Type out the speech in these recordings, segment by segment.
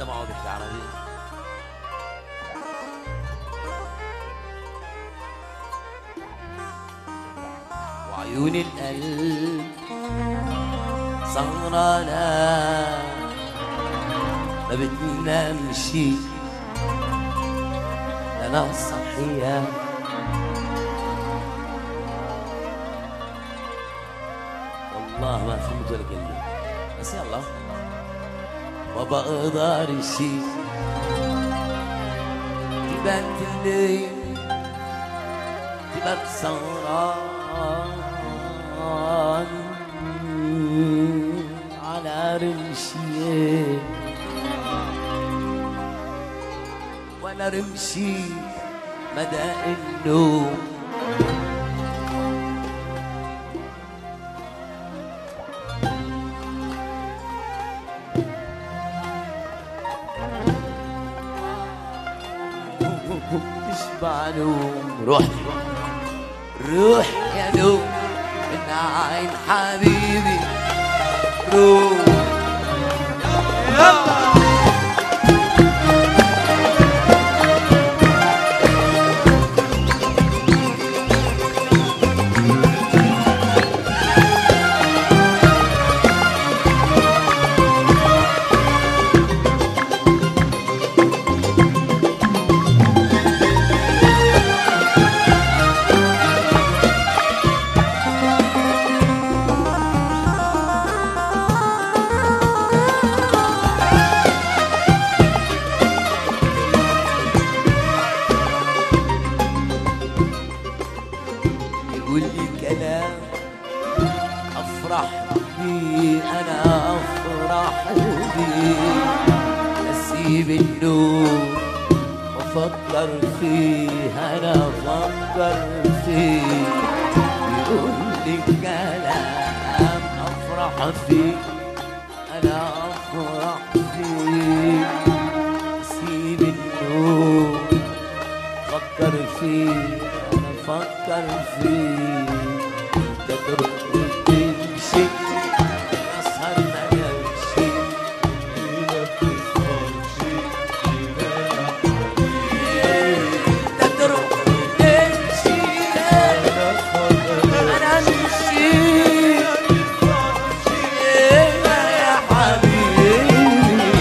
حد معه بيحكي عربي وعيون القلب سهرانة ما بتنامش أنا صحية والله ما فهمت ولا كلمة بس يلا ما بقدرش تبات الليل تبات سهران على رمشي وانا رمشي مدى النوم تشبع نوم روح روح يا نوم من عين حبيبي روح يقول لي كلام افرح بيه انا افرح بيه اسيب النوم وافكر فيه انا افكر فيه يقول لي كلام افرح فيه انا افرح فيه اسيب النوم فكر فيه انا فكر فيه تترك وتمشي اسهر ما يمشي تترك وتمشي انا امشي يا حبيبي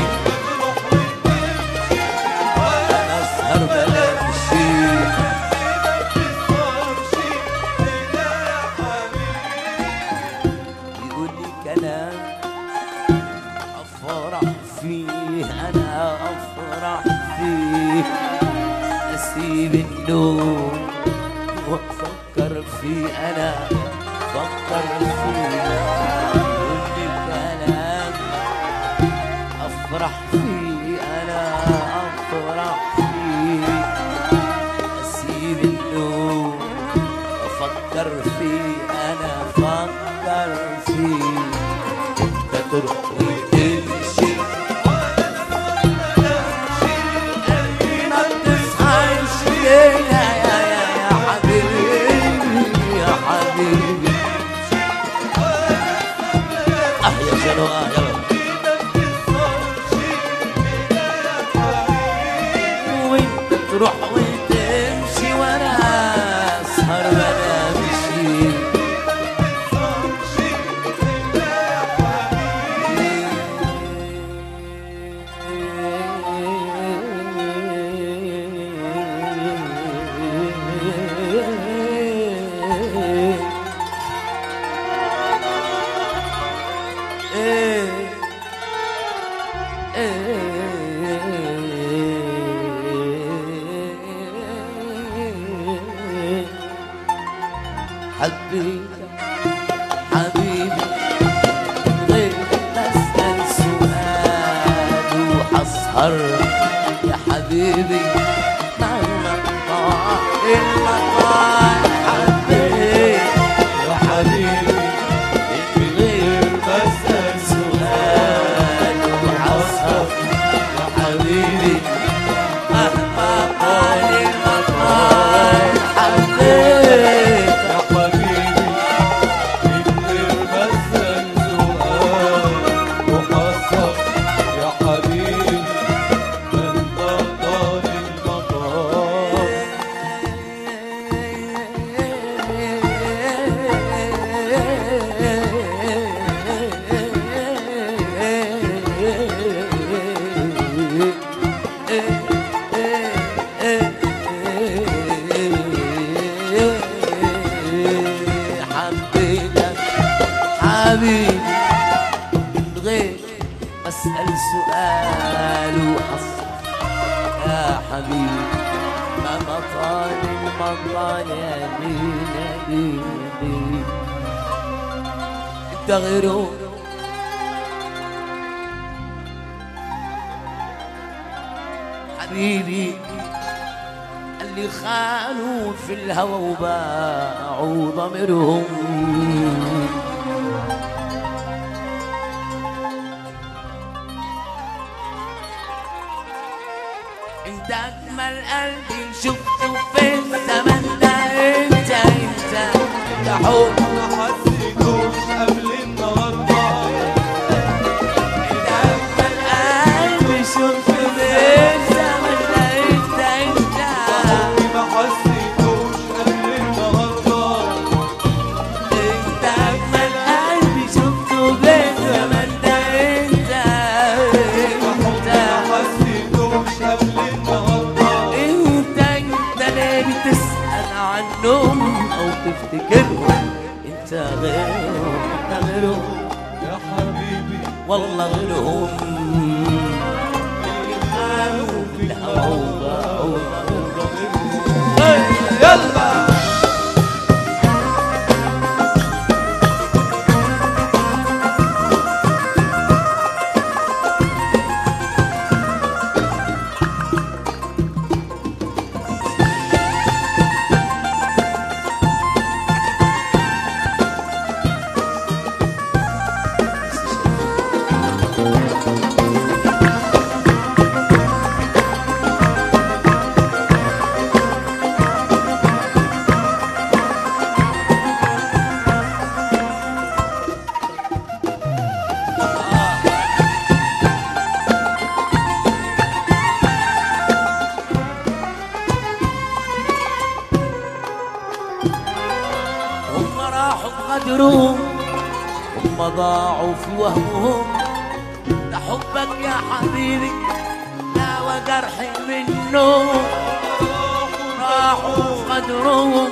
انا اسهر ما امشي يقول لي كلام افرح فيه انا افرح فيه اسيب النوم وافكر فيه انا افكر فيه يقول لي كلام افرح فيه انا افرح فيه اسيب النوم افكر فيه انا افكر فيه انت تروح وتمشي ما بتصحاش يا يا يا يا حبيبي يا حبيبي اه يا شنو اه يلا وانت تروح وتمشي وانا اسهر وانا امشي حبيبي حبيبي غير بسأل سؤال وحسهر يا حبيبي مهما طال المطال حبيبي يا حبيبي غير بسأل سؤال وحسهر يا حبيبي مهما طال المطال حبيبي يا حبيبي كتير بس السؤال وحصل يا حبيبي حبيبي ما مطال المطال يا دين يا دين يا دين انت غيره حبيبي اللي خانوا في الهوى وباعوا ضميرهم انت اجمل قلبي شفته في الزمن ده انت انت انت حب ما حسيتوش قبل النهارده انت اجمل قلبي شفته في الزمن ده انت انت حبي ما حسيتوش قبل النهارده انت اجمل قلبي شفته في الزمن ده انت انت ما حسيتوش قبل النهارده انت انت ليه بتسأل عنهم او تفتكرهم انت غيرهم انت غيرهم يا حبيبي والله غيرهم قالوا في الهوى وباعوا يلا هم راحوا بغدرهم هم ضاعوا في وهمهم ده حبك يا حبيبي داوى جرحي منهم راحوا في غدرهم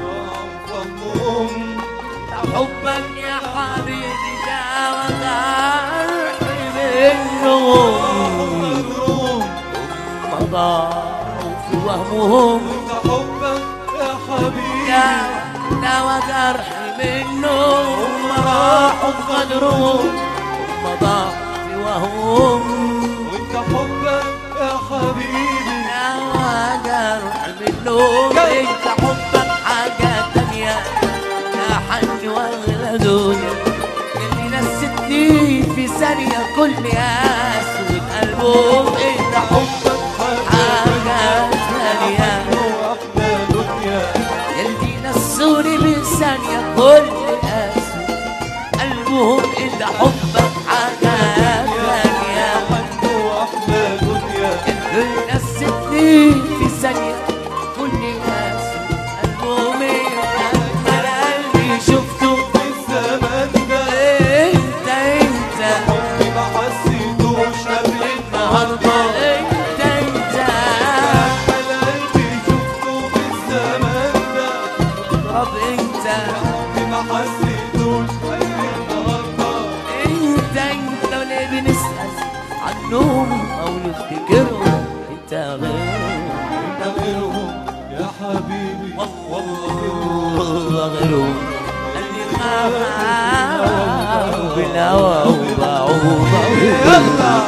فمهم ده حبك يا حبيبي داوى جرحي منهم مجروم هم ضاعوا في وهمهم انت حبك يا حبيبي داوى داوى جرحي منهم راحوا في غدرهم هم ضاعوا في وهمهم وانت حبك يا حبيبي داوى جرح منهم انت حبك حاجة تانية يا حج واغلى دنيا اللي نستني في ثانية كل اسود قلبهم انت حبك حاجة تانية واحدة دنيا اللي نسوني بثانية كل اسود قلبهم انت حبك حاجة تانية عنده واحدة دنيا اللي نستني في ثانية كل الناس قلبهم أجمل قلبي شفته في الزمن ده انت انت حبي ما حسيتوش قبل النهارده النهارده انت انت أجمل قلبي شفته في الزمن ده طب انت حبي ما حسيتوش قبل النهارده انت انت وليه بنسأل عنهم او نفتكرهم انت غيرهم انت غيرهم يا حبيبي والله غيرهم اللي خافوا بالهوى وباعوا يلا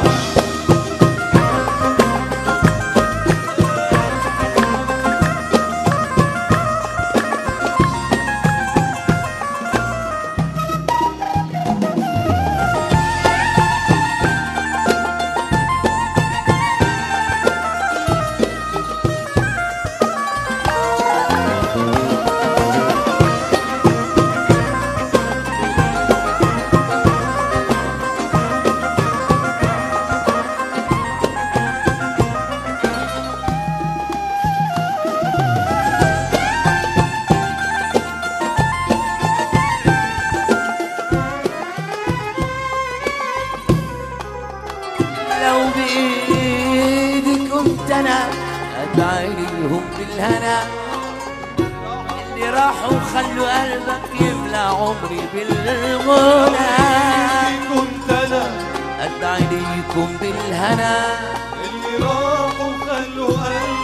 لو بإيدي كنت أنا أدعي لهم بالهنا اللي راحوا خلوا قلبك يملى عمري بالغنى كنت انا أدعي ليكم بالهنا اللي راحوا خلوا قلبي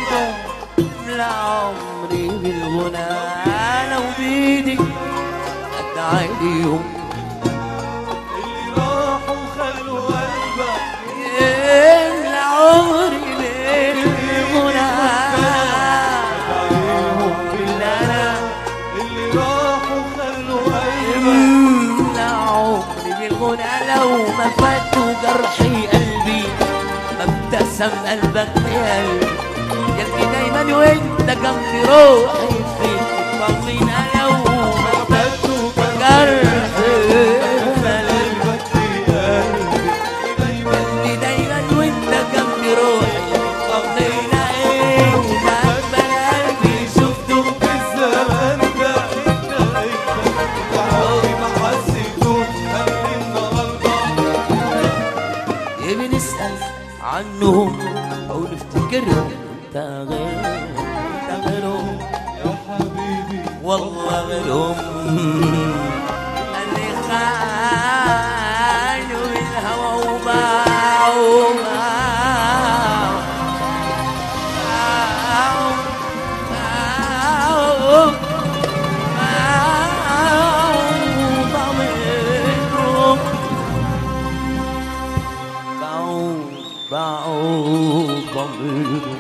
الغنى لو بيدي ادعي ليهم اللي راحوا خلوا قلبك يملى عمري بالغنى عليهم لا لا اللي راحوا خلوا قلبك يملى عمري بالغنى لو ما فاتوا جرحي قلبي ما ابتسم قلبك يا قلبي يا ابني دايما وانت جنبي روحي فيك طمنا لو ما بدوا جرحي قلبك في قلبي دايما اللي دايما وانت جنبي روحي طمنا ايه ده اجمل قلبي شفته في الزمان ده انت انت انت عمري ما حسيتوش قبل النهارده ايه بنسأل عنهم او نفتكرهم انت غيرهم انت غيرهم يا حبيبي والله غيرهم اللي خانوا الهوى وباعوا باعوا باعوا باعوا باعوا ضميرهم باعوا باعوا ضميرهم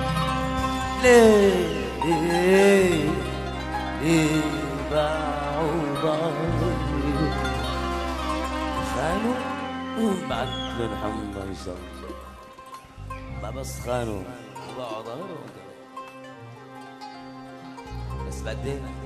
ليه ليه ليه باعوا ضميرهم خانوا بعد محمد صلى ما بس خانوا وباعوا ضميرهم كمان بس بعدين